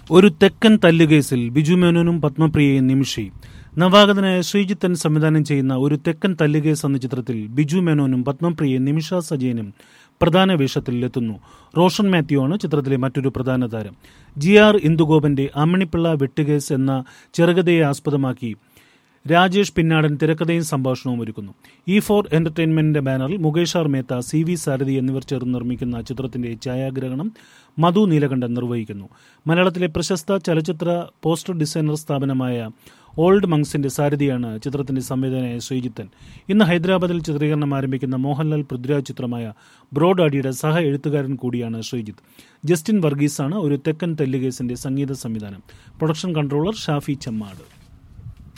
ഒരു തെക്കൻ തല്ലുകേസിൽ ബിജു മേനോനും പത്മപ്രിയയും നിമിഷയും നവാഗതനായ ശ്രീജിത്തൻ സംവിധാനം ചെയ്യുന്ന ഒരു തെക്കൻ തല്ലുകേസ് എന്ന ചിത്രത്തിൽ ബിജു മേനോനും പത്മപ്രിയയും നിമിഷ സജയനും പ്രധാന വേഷത്തിലെത്തുന്നു റോഷൻ മാത്യു ആണ് ചിത്രത്തിലെ മറ്റൊരു പ്രധാന താരം ജി ആർ ഇന്ദുഗോപന്റെ അമ്മിണിപ്പിള്ള വെട്ടുകേസ് എന്ന ചെറുകഥയെ ആസ്പദമാക്കി രാജേഷ് പിന്നാടൻ തിരക്കഥയും സംഭാഷണവും ഒരുക്കുന്നു ഇ ഫോർ എന്റർടൈൻമെന്റിന്റെ ബാനറിൽ Mukesh R Mehta C V Sarathi എന്നിവർ ചേർന്ന് നിർമ്മിക്കുന്ന ചിത്രത്തിന്റെ ഛായാഗ്രഹണം മധു നീലകണ്ഠൻ നിർവഹിക്കുന്നു മലയാളത്തിലെ പ്രശസ്ത ചലച്ചിത്ര പോസ്റ്റർ ഡിസൈനർ സ്ഥാപനമായ ഓൾഡ് മങ്സിന്റെ സാരഥിയാണ് ചിത്രത്തിന്റെ സംവിധാനമായ ശ്രീജിത്തൻ ഇന്ന് ഹൈദരാബാദിൽ ചിത്രീകരണം ആരംഭിക്കുന്ന മോഹൻലാൽ പൃഥ്വിരാജ് ചിത്രമായ ബ്രോഡ് ആഡിയുടെ സഹ എഴുത്തുകാരൻ കൂടിയാണ് ശ്രീജിത്ത് ജസ്റ്റിൻ വർഗീസാണ് ഒരു തെക്കൻ തെല്ലുകേസിന്റെ സംഗീത സംവിധാനം പ്രൊഡക്ഷൻ കൺട്രോളർ ഷാഫി ചെമ്മാട്